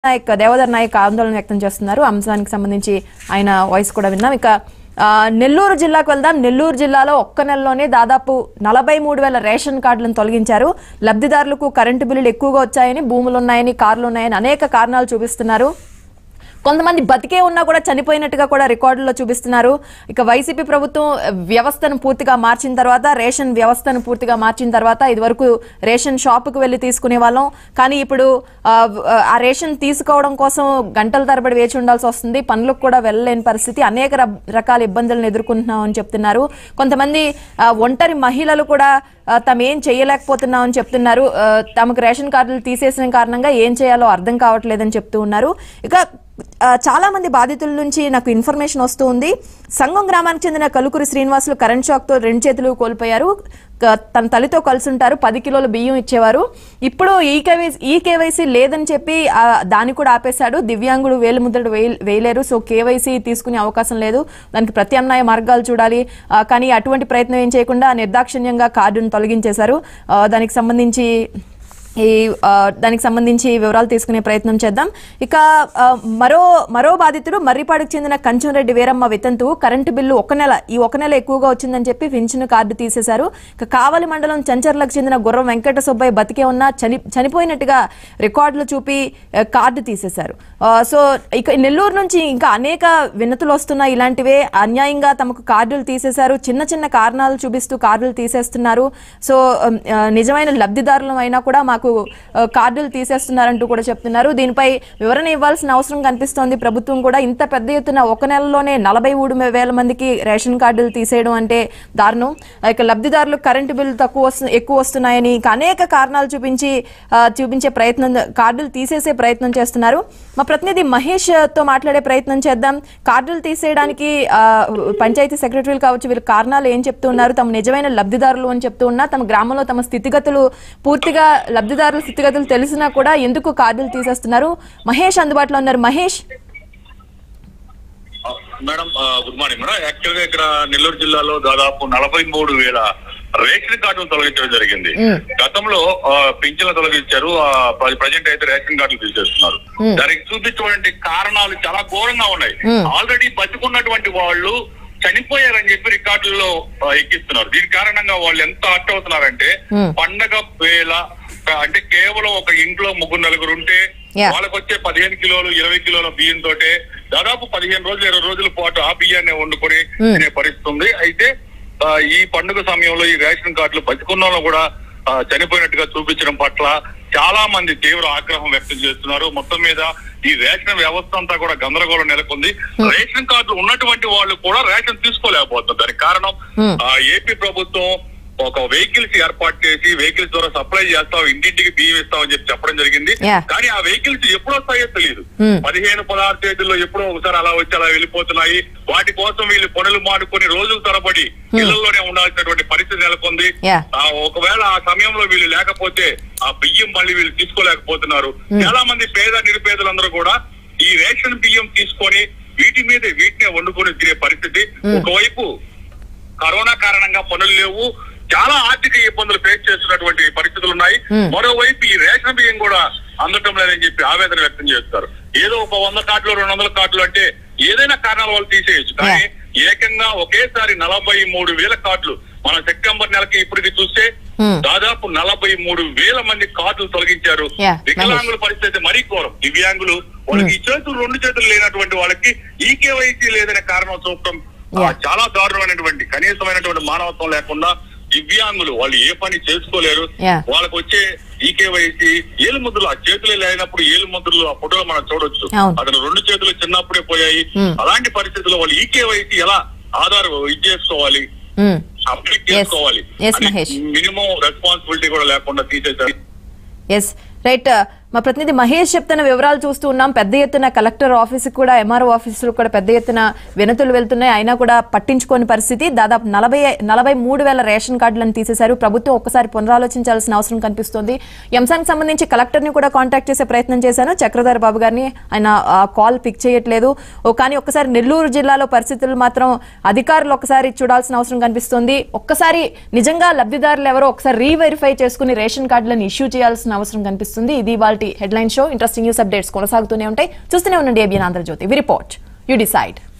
నాయక్ దేవదర్ నాయక్ ఆందోళన వ్యక్తం చేస్తున్నారు అంశానికి సంబంధించి ఆయన వాయిస్ కూడా విన్నాం ఇక ఆ, నెల్లూరు జిల్లాకు వెళ్దాం నెల్లూరు జిల్లాలో ఒక్క నెలలోనే దాదాపు నలభై మూడు వేల రేషన్ కార్డులను తొలగించారు లబ్ధిదారులకు కరెంటు బిల్లులు ఎక్కువగా వచ్చాయని భూములు ఉన్నాయని కార్లు ఉన్నాయని అనేక కారణాలు చూపిస్తున్నారు కొంతమంది బతికే ఉన్నా కూడా చనిపోయినట్టుగా కూడా రికార్డుల్లో చూపిస్తున్నారు ఇక వైసీపీ ప్రభుత్వం వ్యవస్థను పూర్తిగా మార్చిన తర్వాత రేషన్ వ్యవస్థను పూర్తిగా మార్చిన తర్వాత ఇదివరకు రేషన్ షాపుకు వెళ్ళి తీసుకునే వాళ్ళం కానీ ఇప్పుడు ఆ, ఆ రేషన్ తీసుకోవడం కోసం గంటల తరబడి వేచి ఉండాల్సి వస్తుంది పనులకు కూడా వెళ్ళలేని పరిస్థితి అనేక ర- రకాల ఇబ్బందులను ఎదుర్కొంటున్నాం అని చెప్తున్నారు కొంతమంది ఆ, ఒంటరి మహిళలు కూడా ఆ, తాము ఏం చేయలేకపోతున్నాం అని చెప్తున్నారు ఆ, తమకు రేషన్ కార్డులు తీసేసిన కారణంగా ఏం చేయాలో అర్థం కావట్లేదని చెప్తూ ఉన్నారు ఇక ఆ, చాలా మంది బాధితుల నుంచి నాకు ఇన్ఫర్మేషన్ వస్తూ ఉంది సంగం గ్రామానికి చెందిన కలుకురి శ్రీనివాసులు కరెంట్ షాక్ తో రెండు చేతులు కోల్పోయారు క- తన తల్లితో కలిసి ఉంటారు పది కిలోల బియ్యం ఇచ్చేవారు ఇప్పుడు ఈ కేవైసీ ఈ కేవైసీ లేదని చెప్పి ఆ, దాన్ని కూడా ఆపేశాడు దివ్యాంగుడు వేలు ముద్రడు వేయ- వేయలేరు సో కేవైసీ తీసుకునే అవకాశం లేదు దానికి ప్రత్యామ్నాయ మార్గాలు చూడాలి ఆ, కానీ అటువంటి ప్రయత్నం ఏం చేయకుండా నిర్దాక్షిణ్యంగా కార్డును తొలగించేశారు ఆ, దానికి సంబంధించి ఈ ఆ, దానికి సంబంధించి వివరాలు తీసుకునే ప్రయత్నం చేద్దాం ఇక ఆ, మరో మరో బాధితుడు మర్రిపాడుకు చెందిన కంచంరెడ్డి వీరమ్మ వితంతు కరెంటు బిల్లు ఒక నెల ఈ ఒక నెల ఎక్కువగా వచ్చిందని చెప్పి పింఛను కార్డు తీసేశారు ఇక కావలి మండలం చంచర్లకు చెందిన గుర్రం వెంకట సుబ్బయ్య బతికే ఉన్న చని చనిపోయినట్టుగా రికార్డులు చూపి ఆ, కార్డు తీసేశారు ఆ, సో ఇక నెల్లూరు నుంచి ఇంకా అనేక వినతులు వస్తున్నాయి ఇలాంటివే అన్యాయంగా తమకు కార్డులు తీసేశారు చిన్న చిన్న కారణాలు చూపిస్తూ కార్డులు తీసేస్తున్నారు సో ఉమ్, ఆ, నిజమైన లబ్ధిదారులం అయినా కూడా మాకు ఆ, కార్డులు తీసేస్తున్నారంటూ కూడా చెప్తున్నారు దీనిపై వివరణ ఇవ్వాల్సిన అవసరం కనిపిస్తోంది ప్రభుత్వం కూడా ఇంత పెద్ద ఎత్తున ఒక నెలలోనే నలభై మూడు వేల మందికి రేషన్ కార్డులు తీసేయడం అంటే దారుణం ఇక లబ్ధిదారులు కరెంటు బిల్లు తక్కువ వస్తు ఎక్కువ వస్తున్నాయని ఇక అనేక కారణాలు చూపించి ఆ, చూపించే ప్రయత్నం కార్డులు తీసేసే ప్రయత్నం చేస్తున్నారు మా ప్రతినిధి మహేష్ తో మాట్లాడే ప్రయత్నం చేద్దాం కార్డులు తీసేయడానికి ఆ, పంచాయతీ సెక్రటరీలు కావచ్చు వీళ్ళ కారణాలు ఏం చెప్తూ ఉన్నారు తమ నిజమైన లబ్ధిదారులు అని చెప్తూ ఉన్నా తమ గ్రామంలో తమ స్థితిగతులు పూర్తిగా లబ్ధిదారుల స్థితిగతులు తెలిసినా కూడా ఎందుకు కార్డులు తీసేస్తున్నారు మహేష్ అందుబాటులో ఉన్నారు మహేష్ ఆ, మేడం ఆ, గుడ్ మార్నింగ్ మేడం యాక్చువల్ గా ఇక్కడ నెల్లూరు జిల్లాలో దాదాపు నలభై మూడు వేల రేషన్ కార్డులు తొలగించడం జరిగింది గతంలో ఆ, పింఛన్లు తొలగించారు ప్రజెంట్ అయితే రేషన్ కార్డులు తీసేస్తున్నారు దానికి చూపించినటువంటి కారణాలు చాలా ఘోరంగా ఉన్నాయి ఆల్రెడీ బతుకున్నటువంటి వాళ్ళు చనిపోయారని చెప్పి రికార్డుల్లో ఆ, ఎక్కిస్తున్నారు దీని కారణంగా వాళ్ళు ఎంత అట్ అవుతున్నారంటే పండగ వేళ ఆ, అంటే కేవలం ఒక ఇంట్లో ముగ్గురు నలుగురు ఉంటే Yeah. వాళ్ళకి వచ్చే పదిహేను కిలోలు ఇరవై కిలోల బియ్యం తోటే దాదాపు పదిహేను రోజులు ఇరవై రోజుల పాటు ఆ బియ్యాన్ని వండుకొని తినే పరిస్థితి ఉంది అయితే ఆ, ఈ పండుగ సమయంలో ఈ రేషన్ కార్డులు బతికున్న వాళ్ళు కూడా ఆ, చనిపోయినట్టుగా చూపించడం పట్ల చాలా మంది తీవ్ర ఆగ్రహం వ్యక్తం చేస్తున్నారు మొత్తం మీద ఈ రేషన్ వ్యవస్థ అంతా కూడా గందరగోళం నెలకొంది రేషన్ కార్డులు ఉన్నటువంటి వాళ్ళు కూడా రేషన్ తీసుకోలేకపోతున్నారు దానికి కారణం ఆ, ఏపీ ప్రభుత్వం ఒక వెహికల్స్ ఏర్పాటు చేసి వెహికల్స్ ద్వారా సప్లై చేస్తాం ఇంటింటికి బియ్యం ఇస్తామని చెప్పి చెప్పడం జరిగింది Yeah. కానీ ఆ వెహికల్స్ ఎప్పుడు వస్తాయో తెలియదు Hmm. పదిహేను పదహారు తేదీల్లో ఎప్పుడో ఒకసారి అలా వచ్చి అలా వెళ్ళిపోతున్నాయి వాటి కోసం వీళ్ళు పనులు మానుకొని రోజుల తరబడి ఇళ్లలోనే ఉండాల్సినటువంటి పరిస్థితి నెలకొంది Yeah. ఆ ఒకవేళ ఆ సమయంలో వీళ్ళు లేకపోతే ఆ బియ్యం మళ్ళీ వీళ్ళు తీసుకోలేకపోతున్నారు చాలా మంది పేద నిరుపేదలందరూ కూడా ఈ రేషన్ బియ్యం తీసుకొని వీటి మీద వీటినే వండుకొని తినే పరిస్థితి ఒకవైపు కరోనా కారణంగా పనులు లేవు చాలా ఆర్థిక ఇబ్బందులు ఫేస్ చేస్తున్నటువంటి పరిస్థితులు ఉన్నాయి మరోవైపు ఈ రేషన్ బియ్యం కూడా అందటం లేదని చెప్పి ఆవేదన వ్యక్తం చేస్తారు ఏదో ఒక వంద కార్డులు రెండు వందల కార్డులు అంటే ఏదైనా కారణాల వల్ల తీసేయచ్చు కానీ ఏకంగా ఒకేసారి నలభై మూడు వేల కార్డులు మన సెప్టెంబర్ నెలకి ఇప్పటికి చూస్తే దాదాపు నలభై మూడు వేల మంది కార్డులు తొలగించారు Yeah, వికలాంగుల పరిస్థితి మరీ ఘోరం దివ్యాంగులు వాళ్ళకి ఈ చేతులు రెండు చేతులు లేనటువంటి వాళ్ళకి ఈ కేవైసీ లేదనే కారణం చూపడం ఆ, Yeah. చాలా దారుణమైనటువంటి కనీసమైనటువంటి మానవత్వం లేకుండా దివ్యాంగులు వాళ్ళు ఏ పని చేసుకోలేరు Yeah. వాళ్ళకి వచ్చే ఈకేవైసీ ఏలు ముద్రలు ఆ చేతులు లేనప్పుడు ఏలు ముద్రలు ఆ ఫోటోలో మనం చూడొచ్చు అవును. అతను రెండు చేతులు చిన్నప్పుడే పోయాయి అలాంటి పరిస్థితుల్లో వాళ్ళు ఈకేవైసీ ఎలా ఆధార్ ఇది చేసుకోవాలి ఉమ్. Update Yes. చేసుకోవాలి Yes, Mahesh. మినిమం రెస్పాన్సిబిలిటీ కూడా లేకుండా తీసేశారు ఎస్ రైట్ మా ప్రతినిధి మహేష్ చెప్తున్న వివరాలు చూస్తూ ఉన్నాం పెద్ద ఎత్తున కలెక్టర్ ఆఫీస్కి కూడా ఎంఆర్ఓ ఆఫీసులకు కూడా పెద్ద ఎత్తున వినతులు వెళ్తున్నాయి అయినా కూడా పట్టించుకోని పరిస్థితి దాదాపు నలభై నలభై మూడు వేల రేషన్ కార్డులను తీసేశారు ప్రభుత్వం ఒక్కసారి పునరాలోచించాల్సిన అవసరం కనిపిస్తోంది ఈ అంశానికి సంబంధించి కలెక్టర్ని కూడా కాంటాక్ట్ చేసే ప్రయత్నం చేశాను చక్రధర్ బాబు గారిని ఆయన ఆ కాల్ పిక్ చేయట్లేదు ఓ కానీ ఒక్కసారి నెల్లూరు జిల్లాలో పరిస్థితులు మాత్రం అధికారులు ఒకసారి చూడాల్సిన అవసరం కనిపిస్తోంది ఒక్కసారి నిజంగా లబ్ధిదారులు ఎవరో ఒకసారి రీవెరిఫై చేసుకుని రేషన్ కార్డులను ఇష్యూ చేయాల్సిన అవసరం కనిపిస్తుంది ఇది వాళ్ళ ఇవాళ headline show interesting news updates కొనసాగుతూనే ఉంటాయి చూస్తూనే ఉండండి ABN Andhrajyothi we report you decide